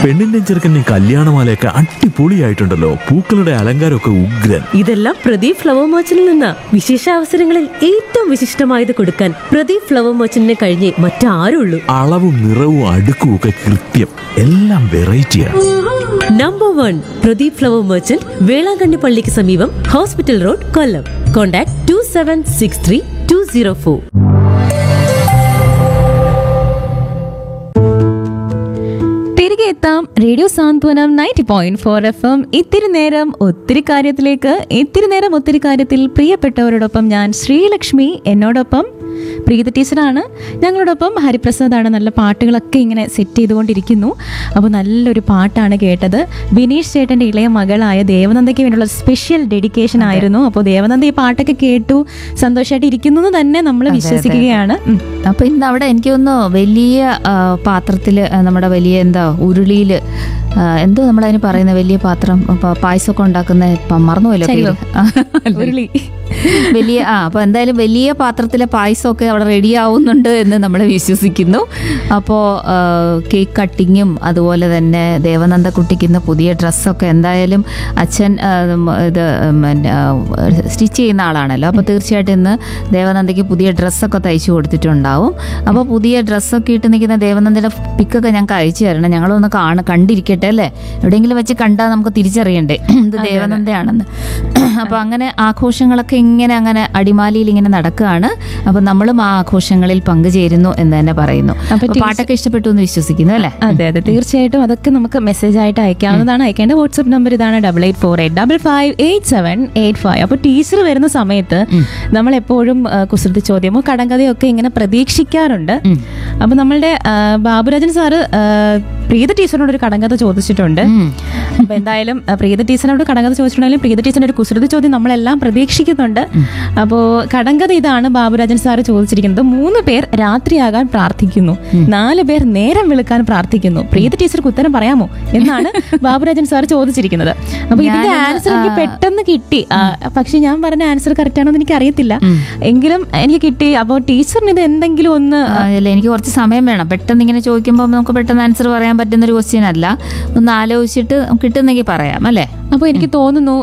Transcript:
പെണ്ണിന്റെ ചെറുക്കൻ്റെ കല്യാണമാലയൊക്കെ അടിപൊളിയായിട്ടുണ്ടല്ലോ പൂക്കളുടെ അലങ്കാരമൊക്കെ ഉഗ്രൻ ഇതെല്ലാം പ്രദീപ് ഫ്ലവർ മർച്ചന്റിൽ നിന്ന വിശേഷ അവസരങ്ങളിൽ ഏറ്റവും വിശിഷ്ടമായത് കൊടുക്കാൻ പ്രദീപ് ഫ്ലവർ മർച്ചന്റിനെ കഴിഞ്ഞേ മറ്റാരുള്ളൂ അളവും നിറവും അടുക്കും ഒക്കെ കൃത്യം എല്ലാം വെറൈറ്റിയാണ് number one Pradeep flower merchant Velankanni പള്ളിക്ക് സമീപം hospital road Kollam contact two seven six three two zero four തിരികെ എത്താം radio Santhwanam ninety point four F M ഇത്തിരി നേരം ഒത്തിരി കാര്യത്തിലേക്ക് ഇത്തിരി നേരം ഒത്തിരി കാര്യത്തിൽ പ്രിയപ്പെട്ടവരോടൊപ്പം ഞാൻ ശ്രീലക്ഷ്മി എന്നോടൊപ്പം പ്രീത ടീച്ചറാണ് ഞങ്ങളോടൊപ്പം ഹരിപ്രസാദാണ് നല്ല പാട്ടുകളൊക്കെ ഇങ്ങനെ സെറ്റ് ചെയ്തുകൊണ്ടിരിക്കുന്നു അപ്പോൾ നല്ലൊരു പാട്ടാണ് കേട്ടത് ബിനീഷ് ചേട്ടൻ്റെ ഇളയ മകളായ ദേവനന്ദയ്ക്ക് വേണ്ടിയുള്ള സ്പെഷ്യൽ ഡെഡിക്കേഷൻ ആയിരുന്നു അപ്പോൾ ദേവനന്ദ ഈ പാട്ടൊക്കെ കേട്ടു സന്തോഷമായിട്ട് ഇരിക്കുന്നു എന്ന് തന്നെ നമ്മൾ വിശ്വസിക്കുകയാണ് ഉം. അപ്പൊ ഇന്ന് അവിടെ എനിക്ക് തോന്നുന്നു വലിയ ആ, പാത്രത്തില് ആ, നമ്മുടെ വലിയ എന്താ ഉരുളിയില് ആ, എന്തോ നമ്മളതിന് പറയുന്ന വലിയ പാത്രം പ- പായസമൊക്കെ ഉണ്ടാക്കുന്ന പ- മറന്നുപോയല്ലോ പേര്. ചരിവം. ആ, ഉരുളി വലിയ ആ അപ്പൊ എന്തായാലും വലിയ പാത്രത്തിലെ പായസമൊക്കെ അവിടെ റെഡി ആവുന്നുണ്ട് എന്ന് നമ്മൾ വിശ്വസിക്കുന്നു അപ്പോൾ കേക്ക് കട്ടിങ്ങും അതുപോലെ തന്നെ ദേവനന്ദക്കുട്ടിക്ക് ഇന്ന് പുതിയ ഡ്രസ്സൊക്കെ എന്തായാലും അച്ഛൻ ആ, ഉം, ഇത് സ്റ്റിച്ച് ചെയ്യുന്ന ആളാണല്ലോ അപ്പോൾ തീർച്ചയായിട്ടും ഇന്ന് ദേവനന്ദയ്ക്ക് പുതിയ ഡ്രസ്സൊക്കെ തയ്ച്ചു കൊടുത്തിട്ടുണ്ടാവും അപ്പോൾ പുതിയ ഡ്രസ്സൊക്കെ ഇട്ട് നിൽക്കുന്ന ദേവനന്ദയുടെ പിക്കൊക്കെ ഞങ്ങൾക്ക് അയച്ചു തരണം ഞങ്ങളൊന്ന് കാണ കണ്ടിരിക്കട്ടെ അല്ലേ എവിടെയെങ്കിലും വെച്ച് കണ്ടാൽ നമുക്ക് തിരിച്ചറിയണ്ടേ ഇത് ദേവനന്ദയാണെന്ന് അപ്പോൾ അങ്ങനെ ആഘോഷങ്ങളൊക്കെ ഇങ്ങനെ അങ്ങനെ അടിമാലിയിൽ ഇങ്ങനെ നടക്കുകയാണ് അപ്പോൾ നമ്മളും ആ ആഘോഷങ്ങളിൽ പങ്കുചേരുന്നു എന്ന് തന്നെ പറയുന്നു അപ്പൊ അപ്പോൾ പാട്ടൊക്കെ ഇഷ്ടപ്പെട്ടു എന്ന് വിശ്വസിക്കുന്നു അല്ലേ അതെ അതെ തീർച്ചയായിട്ടും അതൊക്കെ നമുക്ക് മെസ്സേജ് ആയിട്ട് അയക്കാവുന്നതാണ് അയക്കേണ്ട വാട്സ്ആപ്പ് നമ്പർ ഇതാണ് double eight four eight double five eight seven eight five അപ്പോൾ ടീച്ചർ വരുന്ന സമയത്ത് നമ്മൾ എപ്പോഴും ആ, കുസൃതി ചോദ്യമോ കടങ്കഥയോ ഒക്കെ ഇങ്ങനെ പ്രതീക്ഷിക്കാറുണ്ട് അപ്പോൾ നമ്മളുടെ ആ, ബാബുരാജൻ സാറ് ആ, പ്രീത ടീച്ചറിനോട് ഒരു കടങ്കഥ ചോദിച്ചിട്ടുണ്ട് അപ്പോൾ എന്തായാലും ആ, പ്രീത ടീച്ചറിനോട് കടങ്കഥ ചോദിച്ചിട്ടുണ്ടെങ്കിലും പ്രീത ടീച്ചറിന്റെ ഒരു കുസൃതി ചോദ്യം നമ്മളെല്ലാം പ്രതീക്ഷിക്കുന്നുണ്ട് അപ്പോൾ കടങ്കഥ ഇതാണ് ബാബുരാജൻ സാറ് ചോദിച്ചിരിക്കുന്നത് മൂന്ന് പേർ രാത്രിയാകാൻ പ്രാർത്ഥിക്കുന്നു നാല് പേർ നേരം വെളുക്കാൻ പ്രാർത്ഥിക്കുന്നു പ്രീത ടീച്ചർക്ക് ഉത്തരം പറയാമോ എന്നാണ് ബാബുരാജൻ സാർ ചോദിച്ചിരിക്കുന്നത് അപ്പൊ ഇതിന്റെ ഞാനൊന്ന്, ആൻസർ എനിക്ക് ആ, പെട്ടെന്ന് കിട്ടി ആ, പക്ഷെ ഞാൻ പറഞ്ഞ ആൻസർ കറക്റ്റ് ആണോ എന്ന് എനിക്ക് അറിയത്തില്ല എങ്കിലും എനിക്ക് കിട്ടി അപ്പോൾ ടീച്ചറിന് ഇത് എന്തെങ്കിലും ഒന്ന് ആ, ഇല്ല എനിക്ക് കുറച്ച് സമയം വേണം പെട്ടെന്ന് ഇങ്ങനെ ചോദിക്കുമ്പോൾ നമുക്ക് പെട്ടെന്ന് ആൻസർ പറയാൻ പറ്റുന്ന ഒരു ക്വസ്റ്റ്യൻ അല്ല ഒന്ന് ആലോചിച്ചിട്ട് കിട്ടുന്നെങ്കിൽ പറയാം അല്ലേ അപ്പോൾ എനിക്ക് തോന്നുന്നു